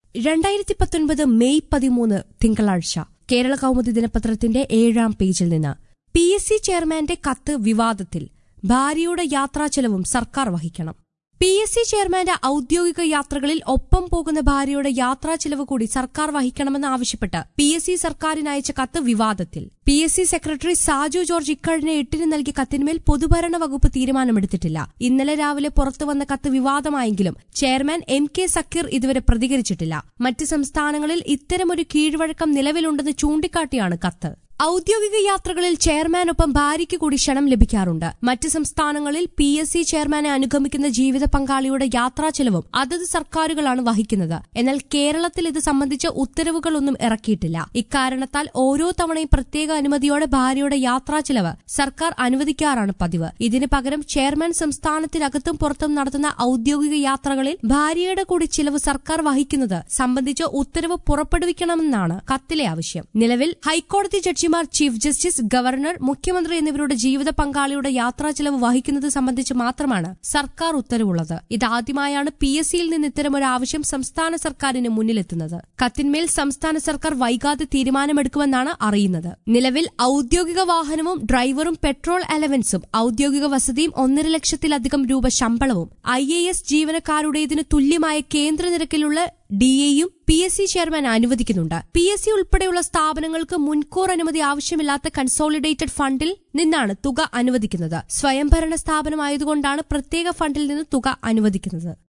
രണ്ടായിരത്തി പത്തൊൻപത് മെയ് പതിമൂന്ന് തിങ്കളാഴ്ച കേരള കൗമുദി ദിനപത്രത്തിന്റെ ഏഴാം പേജിൽ നിന്ന് പി എസ് സി ചെയർമാന്റെ കത്ത് വിവാദത്തിൽ ഭാര്യയുടെ യാത്രാ ചെലവും സർക്കാർ വഹിക്കണം പി എസ് സി ചെയർമാന്റെ ഔദ്യോഗിക യാത്രകളിൽ ഒപ്പം പോകുന്ന ഭാര്യയുടെ യാത്രാ ചെലവ് കൂടി സർക്കാർ വഹിക്കണമെന്ന് ആവശ്യപ്പെട്ട് പി എസ് സി സർക്കാരിന് അയച്ച കത്ത് വിവാദത്തിൽ P S C secretary Saju George ഇക്കഴിഞ്ഞ എട്ടിന് നൽകിയ കത്തിന്മേൽ പൊതുഭരണ വകുപ്പ് തീരുമാനമെടുത്തിട്ടില്ല ഇന്നലെ രാവിലെ പുറത്തുവന്ന കത്ത് വിവാദമായെങ്കിലും ചെയർമാൻ എം കെ സക്കീർ ഇതുവരെ പ്രതികരിച്ചിട്ടില്ല മറ്റ് സംസ്ഥാനങ്ങളിൽ ഇത്തരമൊരു കീഴ്വഴക്കം നിലവിലുണ്ടെന്ന് ചൂണ്ടിക്കാട്ടിയാണ് കത്ത് ഔദ്യോഗിക യാത്രകളിൽ ചെയർമാനൊപ്പം ഭാര്യയ്ക്ക് കൂടി ക്ഷണം ലഭിക്കാറുണ്ട് മറ്റ് സംസ്ഥാനങ്ങളിൽ പി എസ് സി ചെയർമാനെ അനുഗമിക്കുന്ന ജീവിത പങ്കാളിയുടെ യാത്രാ ചെലവും അതത് സർക്കാരുകളാണ് വഹിക്കുന്നത് എന്നാൽ കേരളത്തിൽ ഇത് സംബന്ധിച്ച ഉത്തരവുകളൊന്നും ഇറക്കിയിട്ടില്ല ഇക്കാരണത്താൽ ഓരോ തവണയും പ്രത്യേക അനുമതിയോടെ ഭാര്യയുടെ യാത്രാ ചെലവ് സർക്കാർ അനുവദിക്കാറാണ് പതിവ് ഇതിന് പകരം ചെയർമാൻ സംസ്ഥാനത്തിനകത്തും പുറത്തും നടത്തുന്ന ഔദ്യോഗിക യാത്രകളിൽ ഭാര്യയുടെ കൂടി ചിലവ് സർക്കാർ വഹിക്കുന്നത് സംബന്ധിച്ച് ഉത്തരവ് പുറപ്പെടുവിക്കണമെന്നാണ് കത്തിലെ ആവശ്യം നിലവിൽ ഹൈക്കോടതി ജഡ്ജിമാർ ചീഫ് ജസ്റ്റിസ് ഗവർണർ മുഖ്യമന്ത്രി എന്നിവരുടെ ജീവിത പങ്കാളിയുടെ യാത്രാ ചെലവ് വഹിക്കുന്നത് സംബന്ധിച്ച് മാത്രമാണ് സർക്കാർ ഉത്തരവുള്ളത് ഇതാദ്യമായാണ് പി എസ് സിയിൽ നിന്ന് ഇത്തരമൊരു ആവശ്യം സംസ്ഥാന സർക്കാരിന് മുന്നിലെത്തുന്നത് കത്തിന്മേൽ സംസ്ഥാന സർക്കാർ വൈകാതെ തീരുമാനമെടുക്കുമെന്നാണ് അറിയുന്നത് നിലവിൽ ഔദ്യോഗിക വാഹനവും ഡ്രൈവറും പെട്രോൾ അലവൻസും ഔദ്യോഗിക വസതിയും ഒന്നര ലക്ഷത്തിലധികം രൂപ ശമ്പളവും ഐ എ എസ് ജീവനക്കാരുടേതിന് തുല്യമായ കേന്ദ്ര നിരക്കിലുള്ള ഡിഎയും പി എസ് സി ചെയർമാൻ അനുവദിക്കുന്നുണ്ട് പി എസ് സി ഉൾപ്പെടെയുള്ള സ്ഥാപനങ്ങൾക്ക് മുൻകൂർ അനുമതി ആവശ്യമില്ലാത്ത കൺസോളിഡേറ്റഡ് ഫണ്ടിൽ നിന്നാണ് തുക അനുവദിക്കുന്നത് സ്വയംഭരണ സ്ഥാപനമായതുകൊണ്ടാണ് പ്രത്യേക ഫണ്ടിൽ നിന്ന് തുക അനുവദിക്കുന്നത്